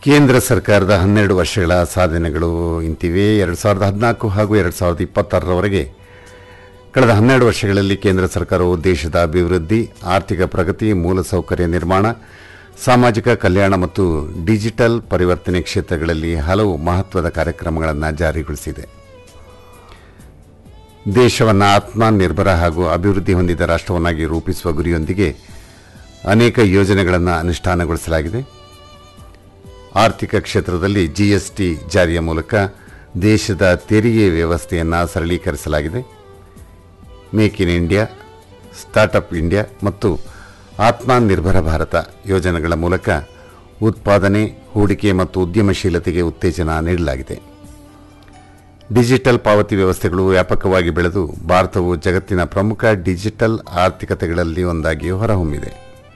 ಕೇಂದ್ರ ಸರ್ಕಾರದ ಹನ್ನೆರಡು ವರ್ಷಗಳ ಸಾಧನೆಗಳು ಇಂತಿವೆ ಎರಡು ಸಾವಿರದ ಹದಿನಾಲ್ಕು ಹಾಗೂ ಎರಡು ಸಾವಿರದ ಇಪ್ಪತ್ತಾರರವರೆಗೆ ಕಳೆದ ಹನ್ನೆರಡು ವರ್ಷಗಳಲ್ಲಿ ಕೇಂದ್ರ ಸರ್ಕಾರವು ದೇಶದ ಅಭಿವೃದ್ಧಿ ಆರ್ಥಿಕ ಪ್ರಗತಿ ಮೂಲಸೌಕರ್ಯ ನಿರ್ಮಾಣ ಸಾಮಾಜಿಕ ಕಲ್ಯಾಣ ಮತ್ತು ಡಿಜಿಟಲ್ ಪರಿವರ್ತನೆ ಕ್ಷೇತ್ರಗಳಲ್ಲಿ ಹಲವು ಮಹತ್ವದ ಕಾರ್ಯಕ್ರಮಗಳನ್ನು ಜಾರಿಗೊಳಿಸಿದೆ ದೇಶವನ್ನು ಆತ್ಮನಿರ್ಭರ ಹಾಗೂ ಅಭಿವೃದ್ಧಿ ಹೊಂದಿದ ರಾಷ್ಟ್ರವನ್ನಾಗಿ ರೂಪಿಸುವ ಗುರಿಯೊಂದಿಗೆ ಅನೇಕ ಯೋಜನೆಗಳನ್ನು ಅನುಷ್ಠಾನಗೊಳಿಸಲಾಗಿದೆ ಆರ್ಥಿಕ ಕ್ಷೇತ್ರದಲ್ಲಿ ಜಿಎಸ್ಟಿ ಜಾರಿಯ ಮೂಲಕ ದೇಶದ ತೆರಿಗೆ ವ್ಯವಸ್ಥೆಯನ್ನು ಸರಳೀಕರಿಸಲಾಗಿದೆ make in India startup India ಮತ್ತು ಆತ್ಮನಿರ್ಭರ ಭಾರತ ಯೋಜನೆಗಳ ಮೂಲಕ ಉತ್ಪಾದನೆ ಹೂಡಿಕೆ ಮತ್ತು ಉದ್ಯಮಶೀಲತೆಗೆ ಉತ್ತೇಜನ ನೀಡಲಾಗಿದೆ ಡಿಜಿಟಲ್ ಪಾವತಿ ವ್ಯವಸ್ಥೆಗಳು ವ್ಯಾಪಕವಾಗಿ ಬೆಳೆದು ಭಾರತವು ಜಗತ್ತಿನ ಪ್ರಮುಖ ಡಿಜಿಟಲ್ ಆರ್ಥಿಕತೆಗಳಲ್ಲಿ ಒಂದಾಗಿ ಹೊರಹೊಮ್ಮಿದೆ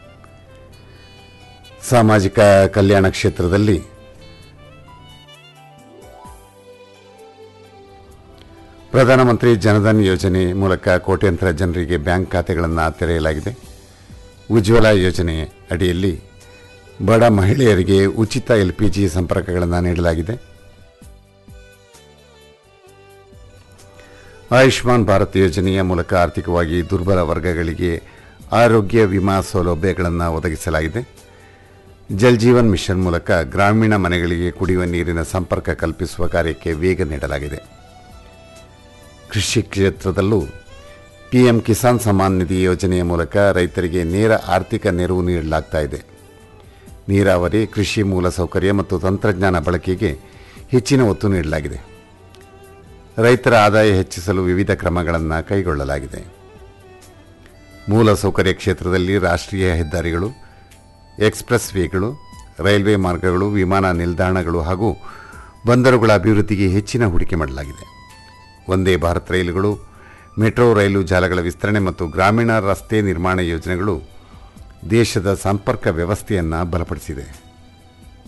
ಸಾಮಾಜಿಕ ಕಲ್ಯಾಣ ಕ್ಷೇತ್ರದಲ್ಲಿ ಪ್ರಧಾನಮಂತ್ರಿ ಜನಧನ್ ಯೋಜನೆ ಮೂಲಕ ಕೋಟ್ಯಂತರ ಜನರಿಗೆ ಬ್ಯಾಂಕ್ ಖಾತೆಗಳನ್ನು ತೆರೆಯಲಾಗಿದೆ ಉಜ್ವಲ ಯೋಜನೆ ಅಡಿಯಲ್ಲಿ ಬಡ ಮಹಿಳೆಯರಿಗೆ ಉಚಿತ ಎಲ್ಪಿಜಿ ಸಂಪರ್ಕಗಳನ್ನು ನೀಡಲಾಗಿದೆ ಆಯುಷ್ಮಾನ್ ಭಾರತ್ ಯೋಜನೆಯ ಮೂಲಕ ಆರ್ಥಿಕವಾಗಿ ದುರ್ಬಲ ವರ್ಗಗಳಿಗೆ ಆರೋಗ್ಯ ವಿಮಾ ಸೌಲಭ್ಯಗಳನ್ನು ಒದಗಿಸಲಾಗಿದೆ ಜಲ್ ಜೀವನ್ ಮಿಷನ್ ಮೂಲಕ ಗ್ರಾಮೀಣ ಮನೆಗಳಿಗೆ ಕುಡಿಯುವ ನೀರಿನ ಸಂಪರ್ಕ ಕಲ್ಪಿಸುವ ಕಾರ್ಯಕ್ಕೆ ವೇಗ ನೀಡಲಾಗಿದೆ ಕೃಷಿ ಕ್ಷೇತ್ರದಲ್ಲೂ ಪಿಎಂ ಕಿಸಾನ್ ಸಮ್ಮಾನ್ ನಿಧಿ ಯೋಜನೆಯ ಮೂಲಕ ರೈತರಿಗೆ ನೇರ ಆರ್ಥಿಕ ನೆರವು ನೀಡಲಾಗ್ತಾ ಇದೆ ನೀರಾವರಿ ಕೃಷಿ ಮೂಲಸೌಕರ್ಯ ಮತ್ತು ತಂತ್ರಜ್ಞಾನ ಬಳಕೆಗೆ ಹೆಚ್ಚಿನ ಒತ್ತು ನೀಡಲಾಗಿದೆ ರೈತರ ಆದಾಯ ಹೆಚ್ಚಿಸಲು ವಿವಿಧ ಕ್ರಮಗಳನ್ನು ಕೈಗೊಳ್ಳಲಾಗಿದೆ ಮೂಲಸೌಕರ್ಯ ಕ್ಷೇತ್ರದಲ್ಲಿ ರಾಷ್ಟ್ರೀಯ ಹೆದ್ದಾರಿಗಳು ಎಕ್ಸ್ಪ್ರೆಸ್ ವೇಗಳು ರೈಲ್ವೆ ಮಾರ್ಗಗಳು ವಿಮಾನ ನಿಲ್ದಾಣಗಳು ಹಾಗೂ ಬಂದರುಗಳ ಅಭಿವೃದ್ಧಿಗೆ ಹೆಚ್ಚಿನ ಹೂಡಿಕೆ ಮಾಡಲಾಗಿದೆ ಒಂದೇ ಭಾರತ್ ರೈಲುಗಳು ಮೆಟ್ರೋ ರೈಲು ಜಾಲಗಳ ವಿಸ್ತರಣೆ ಮತ್ತು ಗ್ರಾಮೀಣ ರಸ್ತೆ ನಿರ್ಮಾಣ ಯೋಜನೆಗಳು ದೇಶದ ಸಂಪರ್ಕ ವ್ಯವಸ್ಥೆಯನ್ನು ಬಲಪಡಿಸಿದೆ